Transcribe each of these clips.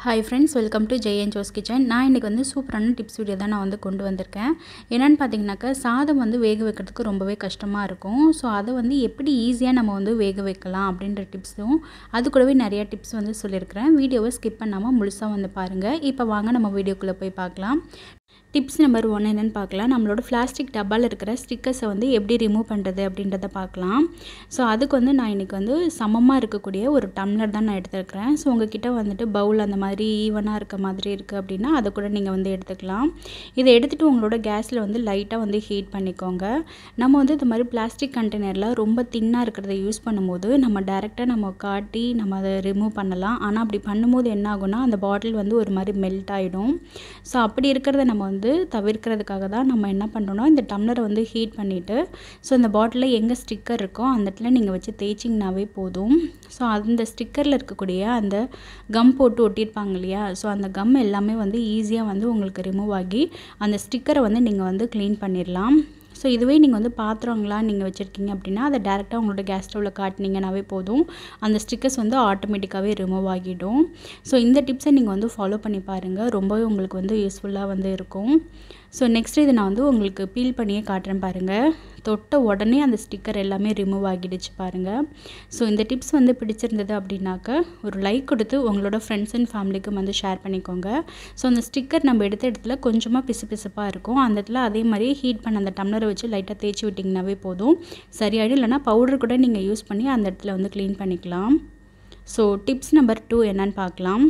hi friends welcome to Jayan Jose kitchen நான் இன்றைக்கி வந்து சூப்பரான டிப்ஸ் வீடியோ தான் நான் வந்து கொண்டு வந்திருக்கேன் என்னென்னு பார்த்தீங்கன்னாக்கா சாதம் வந்து வேக வைக்கிறதுக்கு ரொம்பவே கஷ்டமாக இருக்கும் ஸோ அதை வந்து எப்படி ஈஸியாக நம்ம வந்து வேக வைக்கலாம் அப்படின்ற டிப்ஸும் அது கூடவே நிறையா டிப்ஸ் வந்து சொல்லியிருக்கிறேன் வீடியோவை ஸ்கிப் பண்ணாமல் முழுசாக வந்து பாருங்கள் இப்போ வாங்க நம்ம வீடியோக்குள்ளே போய் பார்க்கலாம் டிப்ஸ் நம்பர் ஒன் என்னென்னு பார்க்கலாம் நம்மளோட பிளாஸ்டிக் டப்பாவில் இருக்கிற ஸ்டிக்கர்ஸை வந்து எப்படி ரிமூவ் பண்ணுறது அப்படின்றத பார்க்கலாம் ஸோ அதுக்கு வந்து நான் இன்றைக்கி வந்து சமமாக இருக்கக்கூடிய ஒரு டம்ளர் தான் நான் எடுத்துருக்கிறேன் ஸோ உங்ககிட்ட வந்துட்டு பவுல் அந்த மாதிரி ஈவனாக இருக்க மாதிரி இருக்குது அப்படின்னா அதை கூட நீங்கள் வந்து எடுத்துக்கலாம் இதை எடுத்துகிட்டு உங்களோட கேஸில் வந்து லைட்டாக வந்து ஹீட் பண்ணிக்கோங்க நம்ம வந்து இந்த மாதிரி பிளாஸ்டிக் கண்டெய்னரில் ரொம்ப தின்னாக இருக்கிறத யூஸ் பண்ணும்போது நம்ம டேரெக்டாக நம்ம காட்டி நம்ம அதை ரிமூவ் பண்ணலாம் ஆனால் அப்படி பண்ணும்போது என்ன ஆகும்னா அந்த பாட்டில் வந்து ஒரு மாதிரி மெல்ட் ஆகிடும் ஸோ அப்படி இருக்கிறத நம்ம வந்து தவிர்க்கிறதுக்காக தான் நம்ம என்ன பண்ணுறோன்னா இந்த டம்ளரை வந்து ஹீட் பண்ணிவிட்டு ஸோ இந்த பாட்டிலில் எங்கே ஸ்டிக்கர் இருக்கோ அந்த இடத்துல நீங்கள் வச்சு தேய்ச்சிங்கனாவே போதும் ஸோ அந்த ஸ்டிக்கரில் இருக்கக்கூடிய அந்த கம் போட்டு ஒட்டியிருப்பாங்க இல்லையா ஸோ அந்த கம் எல்லாமே வந்து ஈஸியாக வந்து உங்களுக்கு ரிமூவ் ஆகி அந்த ஸ்டிக்கரை வந்து நீங்கள் வந்து க்ளீன் பண்ணிடலாம் ஸோ இதுவே நீங்கள் வந்து பாத்திரங்களாம் நீங்கள் வச்சுருக்கீங்க அப்படின்னா அதை டேரெக்டாக உங்களோட கேஸ் ஸ்டவ்வில் காட்டினீங்கனாவே போதும் அந்த ஸ்டிக்கர்ஸ் வந்து ஆட்டோமேட்டிக்காகவே ரிமூவ் ஆகிடும் ஸோ இந்த டிப்ஸை நீங்கள் வந்து ஃபாலோ பண்ணி பாருங்கள் ரொம்பவே உங்களுக்கு வந்து யூஸ்ஃபுல்லாக வந்து இருக்கும் ஸோ நெக்ஸ்ட் இது நான் வந்து உங்களுக்கு பீல் பண்ணியே காட்டுறேன் பாருங்கள் தொட்ட உடனே அந்த ஸ்டிக்கர் எல்லாமே ரிமூவ் ஆகிடுச்சு பாருங்கள் ஸோ இந்த டிப்ஸ் வந்து பிடிச்சிருந்தது அப்படின்னாக்க ஒரு லைக் கொடுத்து உங்களோட ஃப்ரெண்ட்ஸ் அண்ட் ஃபேமிலிக்கும் வந்து ஷேர் பண்ணிக்கோங்க ஸோ அந்த ஸ்டிக்கர் நம்ம எடுத்த இடத்துல கொஞ்சமாக பிசு பிசுப்பாக இருக்கும் அந்த இடத்துல அதே மாதிரி ஹீட் பண்ண அந்த டம்ளரை வச்சு லைட்டாக தேய்ச்சி விட்டிங்கனாவே போதும் சரியாயிடும் இல்லைனா பவுடர் கூட நீங்கள் யூஸ் பண்ணி அந்த இடத்துல வந்து க்ளீன் பண்ணிக்கலாம் ஸோ டிப்ஸ் நம்பர் டூ என்னன்னு பார்க்கலாம்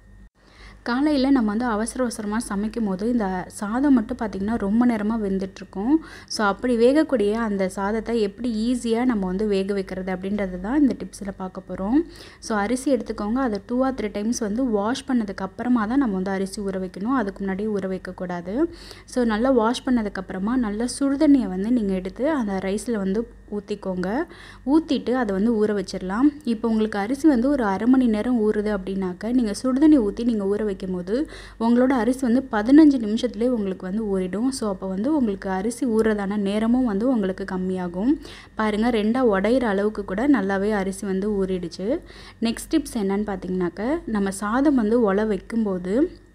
காலையில் நம்ம வந்து அவசர அவசரமாக சமைக்கும் போது இந்த சாதம் மட்டும் பார்த்திங்கன்னா ரொம்ப நேரமாக வெந்துட்டுருக்கும் ஸோ அப்படி வேகக்கூடிய அந்த சாதத்தை எப்படி ஈஸியாக நம்ம வந்து வேக வைக்கிறது அப்படின்றது தான் இந்த டிப்ஸில் பார்க்க போகிறோம் ஸோ அரிசி எடுத்துக்கோங்க அதை டூ ஆர் த்ரீ டைம்ஸ் வந்து வாஷ் பண்ணதுக்கு அப்புறமா தான் நம்ம வந்து அரிசி ஊற வைக்கணும் அதுக்கு முன்னாடி ஊற வைக்கக்கூடாது ஸோ நல்லா வாஷ் பண்ணதுக்கப்புறமா நல்லா சுடுதண்ணியை வந்து நீங்கள் எடுத்து அந்த ரைஸில் வந்து ஊற்றிக்கோங்க ஊற்றிட்டு அதை வந்து ஊற வச்சிடலாம் இப்போ உங்களுக்கு அரிசி வந்து ஒரு அரை மணி நேரம் ஊறுது அப்படின்னாக்க நீங்கள் சுடுதண்ணி ஊற்றி நீங்கள் ஊற வைக்கும் போது உங்களோட அரிசி வந்து பதினஞ்சு நிமிஷத்துலேயே உங்களுக்கு வந்து ஊறிடும் ஸோ அப்போ வந்து உங்களுக்கு அரிசி ஊறுறதான நேரமும் வந்து உங்களுக்கு கம்மியாகும் பாருங்கள் ரெண்டாக உடையிற அளவுக்கு கூட நல்லாவே அரிசி வந்து ஊறிடுச்சு நெக்ஸ்ட் டிப்ஸ் என்னன்னு பார்த்தீங்கன்னாக்க நம்ம சாதம் வந்து ஒலை வைக்கும்போது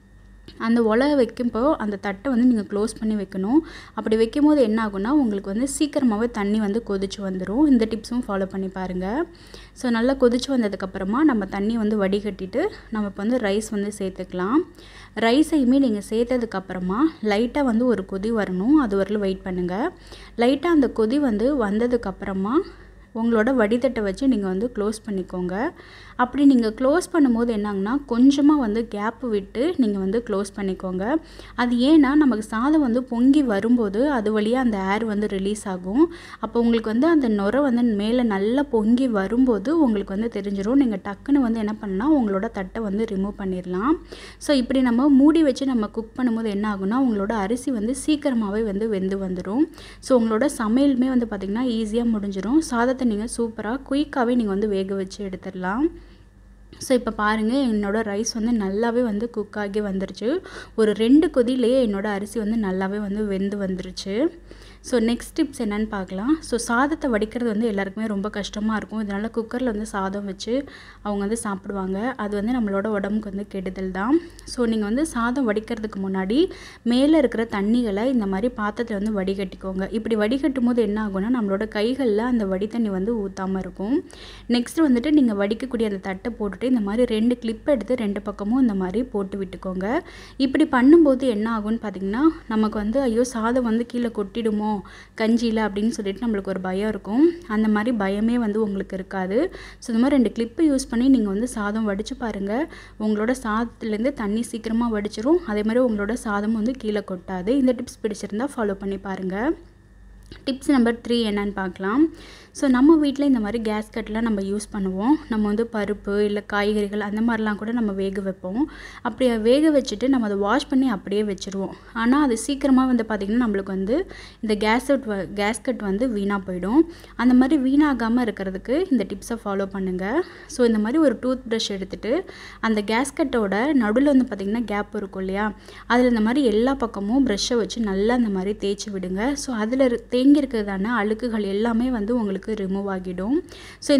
அந்த ஒலை வைக்கும்போ அந்த தட்டை வந்து நீங்கள் க்ளோஸ் பண்ணி வைக்கணும் அப்படி வைக்கும் போது என்ன ஆகும்னா உங்களுக்கு வந்து சீக்கிரமாகவே தண்ணி வந்து கொதிச்சு வந்துடும் இந்த டிப்ஸும் ஃபாலோ பண்ணி பாருங்கள் ஸோ நல்லா கொதிச்சு வந்ததுக்கப்புறமா நம்ம தண்ணி வந்து வடிகட்டிட்டு நம்ம இப்போ வந்து ரைஸ் வந்து சேர்த்துக்கலாம் ரைஸையுமே நீங்கள் சேர்த்ததுக்கப்புறமா லைட்டாக வந்து ஒரு கொதி வரணும் அது வரலும் வெயிட் பண்ணுங்கள் லைட்டாக அந்த கொதி வந்து வந்ததுக்கப்புறமா உங்களோட வடித்தட்டை வச்சு நீங்கள் வந்து க்ளோஸ் பண்ணிக்கோங்க அப்படி நீங்கள் க்ளோஸ் பண்ணும்போது என்னாங்கன்னா கொஞ்சமாக வந்து கேப் விட்டு நீங்கள் வந்து க்ளோஸ் பண்ணிக்கோங்க அது ஏன்னா நமக்கு சாதம் வந்து பொங்கி வரும்போது அது வழியாக அந்த ஏர் வந்து ரிலீஸ் ஆகும் அப்போ உங்களுக்கு வந்து அந்த நுரை வந்து மேலே நல்லா பொங்கி வரும்போது உங்களுக்கு வந்து தெரிஞ்சிடும் நீங்கள் டக்குன்னு வந்து என்ன பண்ணால் உங்களோட தட்டை வந்து ரிமூவ் பண்ணிடலாம் ஸோ இப்படி நம்ம மூடி வச்சு நம்ம குக் பண்ணும்போது என்ன ஆகும்னா உங்களோட அரிசி வந்து சீக்கிரமாகவே வந்து வெந்து வந்துடும் ஸோ உங்களோட சமையலுமே வந்து பார்த்திங்கன்னா ஈஸியாக முடிஞ்சிடும் சாதத்தை நீங்கள் சூப்பராக குயிக்காகவே நீங்கள் வந்து வேக வச்சு எடுத்துடலாம் ஸோ இப்போ பாருங்கள் என்னோடய ரைஸ் வந்து நல்லாவே வந்து குக் ஆகி வந்துருச்சு ஒரு ரெண்டு கொதிலேயே என்னோடய அரிசி வந்து நல்லாவே வந்து வெந்து வந்துருச்சு ஸோ நெக்ஸ்ட் டிப்ஸ் என்னென்னு பார்க்கலாம் ஸோ சாதத்தை வடிக்கிறது வந்து எல்லாருக்குமே ரொம்ப கஷ்டமாக இருக்கும் இதனால் குக்கரில் வந்து சாதம் வச்சு அவங்க வந்து சாப்பிடுவாங்க அது வந்து நம்மளோட உடம்புக்கு வந்து கெடுதல் தான் ஸோ நீங்கள் வந்து சாதம் வடிக்கிறதுக்கு முன்னாடி மேலே இருக்கிற தண்ணிகளை இந்த மாதிரி பாத்திரத்தில் வந்து வடிகட்டிக்கோங்க இப்படி வடிகட்டும் போது என்ன ஆகும்னா நம்மளோட கைகளில் அந்த வடி தண்ணி வந்து ஊற்றாமல் இருக்கும் நெக்ஸ்ட் வந்துட்டு நீங்கள் வடிக்கக்கூடிய அந்த தட்டை போட்டுட்டு இந்த மாதிரி ரெண்டு கிளிப் எடுத்து ரெண்டு பக்கமும் இந்த மாதிரி போட்டு விட்டுக்கோங்க இப்படி பண்ணும்போது என்ன ஆகும்னு பார்த்தீங்கன்னா நமக்கு வந்து ஐயோ சாதம் வந்து கீழே கொட்டிடுமோ கஞ்சியில் அப்படின்னு சொல்லிட்டு நம்மளுக்கு ஒரு பயம் இருக்கும் அந்த மாதிரி பயமே வந்து உங்களுக்கு இருக்காது ஸோ இந்த மாதிரி ரெண்டு கிளிப்பு யூஸ் பண்ணி நீங்கள் வந்து சாதம் வடித்து பாருங்கள் உங்களோட சாதத்துலேருந்து தண்ணி சீக்கிரமாக வடிச்சிரும் அதே மாதிரி உங்களோட சாதம் வந்து கீழே கொட்டாது இந்த டிப்ஸ் பிடிச்சிருந்தா ஃபாலோ பண்ணி பாருங்கள் டிப்ஸ் நம்பர் த்ரீ என்னன்னு பார்க்கலாம் ஸோ நம்ம வீட்டில் இந்த மாதிரி கேஸ் கட்லாம் நம்ம யூஸ் பண்ணுவோம் நம்ம வந்து பருப்பு இல்லை காய்கறிகள் அந்த மாதிரிலாம் கூட நம்ம வேக வைப்போம் அப்படி வேக வச்சுட்டு நம்ம அதை வாஷ் பண்ணி அப்படியே வச்சுருவோம் ஆனால் அது சீக்கிரமாக வந்து பார்த்திங்கன்னா நம்மளுக்கு வந்து இந்த கேஸ் அவுட் கேஸ் கட் வந்து வீணாக போயிடும் அந்த மாதிரி வீணாகாமல் இருக்கிறதுக்கு இந்த டிப்ஸை ஃபாலோ பண்ணுங்கள் ஸோ இந்த மாதிரி ஒரு டூத் ப்ரஷ் எடுத்துகிட்டு அந்த கேஸ் கட்டோட நடுவில் வந்து பார்த்திங்கன்னா கேப் இருக்கும் இல்லையா அதில் இந்த மாதிரி எல்லா பக்கமும் ப்ரஷ்ஷை வச்சு நல்லா இந்த மாதிரி தேய்ச்சி விடுங்க ஸோ அதில் தேங்கி இருக்கிறதான அழுக்குகள் எல்லாமே வந்து உங்களுக்கு ரிமூவ் ஆகிடும் ஸோ இந்த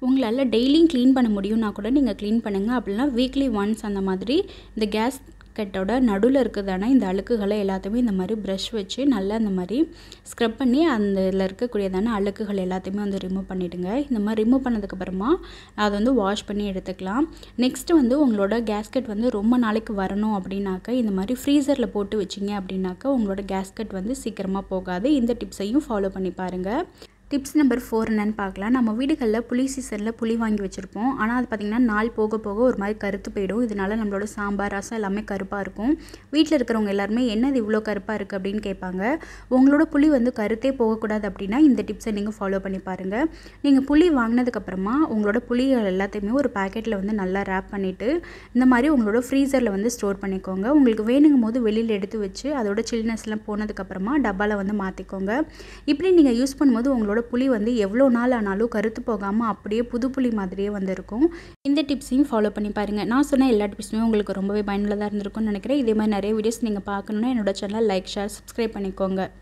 உங்களால் டெய்லியும் க்ளீன் பண்ண முடியும்னா கூட நீங்கள் க்ளீன் பண்ணுங்கள் அப்படின்னா வீக்லி ஒன்ஸ் அந்த மாதிரி இந்த கேஸ் கட்டோட நடுவில் இருக்குதான இந்த அழுக்குகளை எல்லாத்தையுமே இந்த மாதிரி ப்ரஷ் வச்சு நல்லா இந்த மாதிரி ஸ்க்ரப் பண்ணி அந்த இதில் இருக்கக்கூடியதான அழுக்குகள் எல்லாத்தையுமே வந்து ரிமூவ் பண்ணிவிடுங்க இந்த மாதிரி ரிமூவ் பண்ணதுக்கப்புறமா அதை வந்து வாஷ் பண்ணி எடுத்துக்கலாம் நெக்ஸ்ட்டு வந்து உங்களோட கேஸ்கெட் வந்து ரொம்ப நாளைக்கு வரணும் அப்படின்னாக்க இந்த மாதிரி ஃப்ரீசரில் போட்டு வச்சிங்க அப்படின்னாக்க உங்களோட கேஸ்கெட் வந்து சீக்கிரமாக போகாது இந்த டிப்ஸையும் ஃபாலோ பண்ணி பாருங்கள் டிப்ஸ் நம்பர் ஃபோர் என்னன்னு பார்க்கலாம் நம்ம வீடுகளில் புளி சீசனில் புளி வாங்கி வச்சுருப்போம் ஆனால் அது பார்த்திங்கன்னா நாள் போக போக ஒரு மாதிரி கருத்து போயிடும் இதனால நம்மளோட சாம்பார் ரசம் எல்லாமே கருப்பாக இருக்கும் வீட்டில் இருக்கிறவங்க எல்லாருமே என்னது இவ்வளோ கருப்பாக இருக்குது அப்படின்னு கேட்பாங்க உங்களோட புளி வந்து கருத்தே போகக்கூடாது அப்படின்னா இந்த டிப்ஸை நீங்கள் ஃபாலோ பண்ணி பாருங்கள் நீங்கள் புளி வாங்கினதுக்கப்புறமா உங்களோட புளிகள் எல்லாத்தையுமே ஒரு பேக்கெட்டில் வந்து நல்லா ரேப் பண்ணிவிட்டு இந்த மாதிரி உங்களோட ஃப்ரீசரில் வந்து ஸ்டோர் பண்ணிக்கோங்க உங்களுக்கு வேணுங்கும் போது வெளியில் எடுத்து வச்சு அதோட சில்னஸ்லாம் போனதுக்கப்புறமா டப்பாவில் வந்து மாற்றிக்கோங்க இப்படி நீங்கள் யூஸ் பண்ணும்போது உங்களோட புளி வந்து எவ்வளோ நாள் ஆனாலும் கருத்து போகாமல் அப்படியே புது புளி மாதிரியே வந்து இருக்கும் இந்த டிப்ஸையும் ஃபாலோ பண்ணி பாருங்கள் நான் சொன்ன எல்லா டிப்ஸுமே உங்களுக்கு ரொம்பவே பயனுள்ளதாக இருந்திருக்கும்னு நினைக்கிறேன் இதே மாதிரி நிறைய வீடியோஸ் நீங்கள் பார்க்கணுன்னா என்னோட சேனல் லைக் ஷேர் சப்ஸ்கிரைப் பண்ணிக்கோங்க